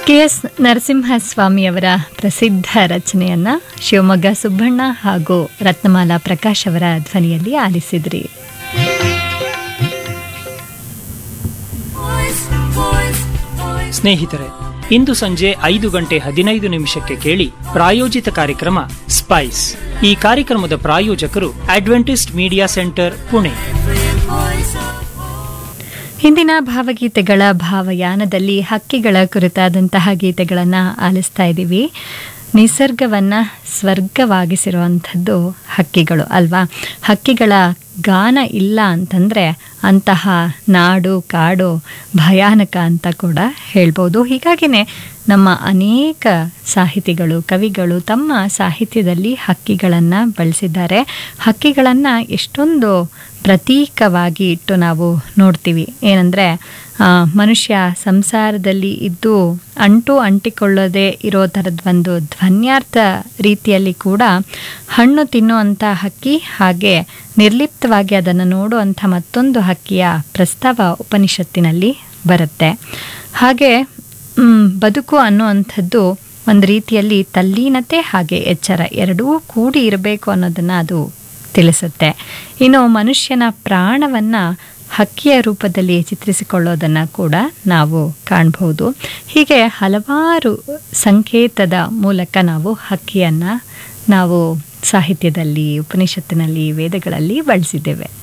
K S ನರಸಿಂಹಸ್ವಾಮಿಯವರ ಪ್ರಸಿದ್ಧ ರಚನೆಯನ್ನ ಶಿವಮೊಗ್ಗ ಸುಬ್ಬಣ್ಣ ಹಾಗೂ ರತ್ನಮಾಲಾ ಪ್ರಕಾಶ್ ಅವರ ಧ್ವನಿಯಲ್ಲಿ ಆಲಿಸಿದ್ರಿ ಸ್ನೇಹಿತರೆ ಇಂದು ಸಂಜೆ ಐದು ಗಂಟೆ ಹದಿನೈದು ನಿಮಿಷಕ್ಕೆ ಕೇಳಿ ಪ್ರಾಯೋಜಿತ ಕಾರ್ಯಕ್ರಮ ಸ್ಪೈಸ್ ಈ ಕಾರ್ಯಕ್ರಮದ ಪ್ರಾಯೋಜಕರು ಅಡ್ವೆಂಟಿಸ್ಟ್ ಮೀಡಿಯಾ ಸೆಂಟರ್ ಪುಣೆ ಹಿಂದಿನ ಭಾವಗೀತೆಗಳ ಭಾವಯಾನದಲ್ಲಿ ಹಕ್ಕಿಗಳ ಕುರಿತಾದಂತಹ ಗೀತೆಗಳನ್ನು ಆಲಿಸ್ತಾ ಇದ್ದೀವಿ ನಿಸರ್ಗವನ್ನ ಸ್ವರ್ಗವಾಗಿಸಿರುವಂಥದ್ದು ಹಕ್ಕಿಗಳು ಅಲ್ವಾ ಹಕ್ಕಿಗಳ ಗಾನ ಇಲ್ಲ ಅಂತಂದರೆ ಅಂತಹ ನಾಡು ಕಾಡು ಭಯಾನಕ ಅಂತ ಕೂಡ ಹೇಳ್ಬೋದು ಹೀಗಾಗಿನೇ ನಮ್ಮ ಅನೇಕ ಸಾಹಿತಿಗಳು ಕವಿಗಳು ತಮ್ಮ ಸಾಹಿತ್ಯದಲ್ಲಿ ಹಕ್ಕಿಗಳನ್ನು ಬಳಸಿದ್ದಾರೆ ಹಕ್ಕಿಗಳನ್ನು ಎಷ್ಟೊಂದು ಪ್ರತೀಕವಾಗಿ ಇಟ್ಟು ನಾವು ನೋಡ್ತೀವಿ ಏನಂದರೆ ಮನುಷ್ಯ ಸಂಸಾರದಲ್ಲಿ ಇದ್ದು ಅಂಟು ಅಂಟಿಕೊಳ್ಳದೆ ಇರೋ ಥರದ ಒಂದು ಧ್ವನ್ಯಾರ್ಥ ರೀತಿಯಲ್ಲಿ ಕೂಡ ಹಣ್ಣು ತಿನ್ನುವಂಥ ಹಕ್ಕಿ ಹಾಗೆ ನಿರ್ಲಿಪ್ತವಾಗಿ ಅದನ್ನು ನೋಡುವಂಥ ಮತ್ತೊಂದು ಹಕ್ಕಿಯ ಪ್ರಸ್ತಾವ ಉಪನಿಷತ್ತಿನಲ್ಲಿ ಬರುತ್ತೆ ಹಾಗೆ ಮ್, ಬದುಕು ಅನ್ನುವಂಥದ್ದು ಒಂದು ರೀತಿಯಲ್ಲಿ ತಲ್ಲೀನತೆ ಹಾಗೆ ಎಚ್ಚರ ಎರಡೂ ಕೂಡಿ ಇರಬೇಕು ಅನ್ನೋದನ್ನು ಅದು ತಿಳಿಸುತ್ತೆ ಇನ್ನು ಮನುಷ್ಯನ ಪ್ರಾಣವನ್ನು ಹಕ್ಕಿಯ ರೂಪದಲ್ಲಿ ಚಿತ್ರಿಸಿಕೊಳ್ಳೋದನ್ನು ಕೂಡ ನಾವು ಕಾಣಬಹುದು ಹೀಗೆ ಹಲವಾರು ಸಂಕೇತದ ಮೂಲಕ ನಾವು ಹಕ್ಕಿಯನ್ನು ನಾವು ಸಾಹಿತ್ಯದಲ್ಲಿ ಉಪನಿಷತ್ತಿನಲ್ಲಿ ವೇದಗಳಲ್ಲಿ ಬಳಸಿದ್ದೇವೆ